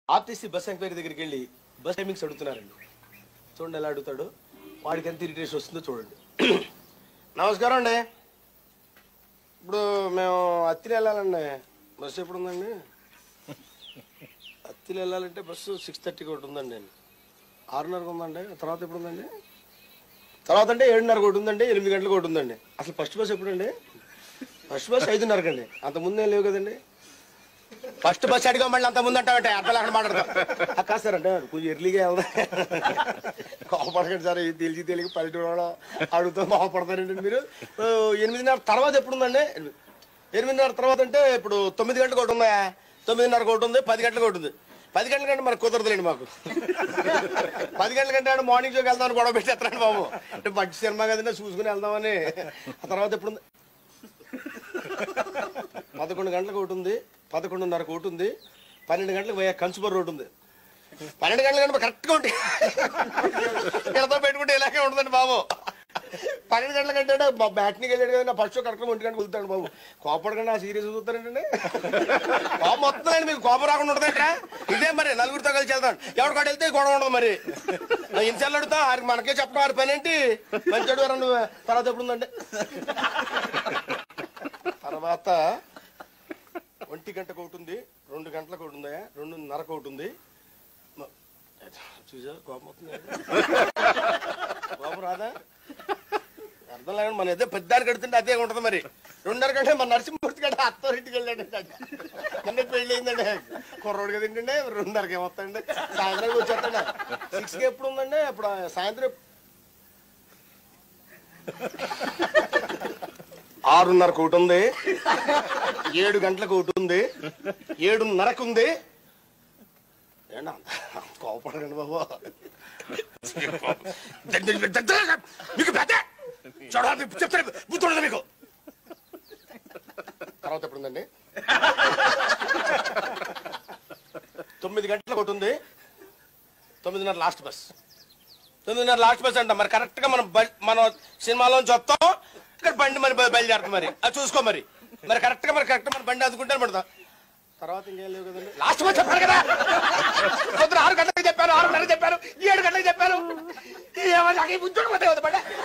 RTC bus enquiry దగ్గరికి వెళ్ళి bus timings అడుగుతున్నారండి చూడండి ఎలా అడుగుతాడు వాడికి ఎంత ఇరిటేషన్ వస్తుందో చూడండి నమస్కారం అండి ఇప్పుడు మేము అత్తిలి వెళ్ళాలండి బస్సు ఎప్పుడు ఉందండి అత్తిలి వెళ్ళాలంటే బస్సు సిక్స్ థర్టీకి ఒకటి ఉందండి ఆరున్నరకు ఉందండి తర్వాత ఎప్పుడు ఉందండి తర్వాత అంటే ఏడున్నరకు ఒకటి ఉందండి ఎనిమిది గంటలకు ఒకటి ఉందండి అసలు ఫస్ట్ బస్ ఎప్పుడండి ఫస్ట్ బస్ ఐదున్నరకు అండి అంత ముందే లేవు కదండి ఫస్ట్ బస్ అడిగా మళ్ళీ అంత ముందు అంటావంటే అర్థం అక్కడ మాట్లాడతాం కాదు సార్ అంటే కొంచెం ఎర్లీగా వెళ్దాం కోపడకండి సార్ ఇది తెలిసి తెలియక పల్లెటూరు వాళ్ళు అడుగుతూ కోపడతారండి మీరు ఓ, ఎనిమిదిన్నర తర్వాత ఎప్పుడు ఉందండి ఎనిమిది- ఎనిమిదిన్నర తర్వాత అంటే ఇప్పుడు తొమ్మిది గంటలకు ఒకటి ఉందా తొమ్మిదిన్నరకు ఒకటి ఉంది పది గంటలకు ఒకటి ఉంది పది గంటల కంటే మరి కుదరదులేండి మాకు పది గంటల కంటే ఆడు మార్నింగ్ షోకి వెళ్దామని గొడవ పెట్టేస్తారండి బాబు అంటే మంచి సినిమా కదండి చూసుకుని వెళ్దామని ఆ తర్వాత ఎప్పుడు ఉంది పదకొండు గంటలకు ఒకటి ఉంది పదకొండున్నరకు ఒకటి ఉంది పన్నెండు గంటలకు పోయే కన్సూమర్ రోడ్ ఉంది పన్నెండు గంటల కంటే కరెక్ట్గా ఉంటాయి ఇక్కడతో పెట్టుకుంటే ఇలాగే ఉంటుందండి బాబు పన్నెండు గంటల కంటే మా బ్యాట్నికి వెళ్ళాడు కదా నా ఫస్ట్ కరెక్ట్గా ఒంటి గంటకు వెళ్తాడు బాబు కోపడకండి ఆ సీరియస్ చూస్తారంటే కోపం వస్తుందండి మీకు కోపం రాకుండా ఉంటుంది ఇక్కడ ఇదే మరి నలుగురితో కలిసి వెళ్తాను ఎవరు కాడ వెళ్తే గొడవ ఉండదు మరి ఇన్సార్లు అడుగుతా ఆరికి మనకే చెప్పడం ఆరి పని ఏంటి మంచి అడుగురా నువ్వు తర్వాత ఎప్పుడు ఉందంటే తర్వాత ఒంటి గంటకు ఒకటి ఉంది రెండు గంటలకు ఒకటి ఉందా రెండున్నరకు ఒకటి ఉంది మ- చూసా కోపం వస్తుంది కోపం రాదా అర్థం లేకుండా మన ఏదో పెద్దానికి కడుతుంటే అదే ఉంటుంది మరి రెండున్నర గంట మన నరసింహమూర్తి గంట అత్తోరింటికి వెళ్ళాడు అన్నీ పెళ్ళి అయిందండి కుర్రోడు కదా ఏంటంటే రెండున్నరకి ఏమొస్తాయండి సాయంత్రం వచ్చేస్తాడు సిక్స్కి ఎప్పుడు ఉందండి ఇప్పుడు సాయంత్రం ఆరున్నరకు ఒకటి ఉంది ఏడు గంటలకు ఒకటి ఉంది ఏడున్నరకు ఉంది ఏంటా కోపడకండి బాబు మీకు పెద్ద చూడాలి చెప్తాను బుద్ధి ఉండదు మీకు తర్వాత ఎప్పుడు ఉందండి తొమ్మిది గంటలకు ఒకటి ఉంది తొమ్మిదిన్నర లాస్ట్ బస్ తొమ్మిదిన్నర లాస్ట్ బస్ అంట మరి కరెక్ట్ గా మనం బ- మనం సినిమాలోంచి వస్తాం ఇక్కడ బండి మరి బయ- బయలుదేరుతాం మరి అది చూసుకో మరి మరి కరెక్ట్ గా మరి కరెక్ట్ మన బండి అందుకుంటే పడతాం తర్వాత ఇంకేం లేవు కదండి లాస్ట్ బస్ చెప్పారు కదా పొద్దున ఆరు గంటలకు చెప్పారు ఆరున్నరకు చెప్పారు ఏడు గంటలకు చెప్పారు ఏమో నాకు ఈ ఉద్యోగం పోతే కదా బండి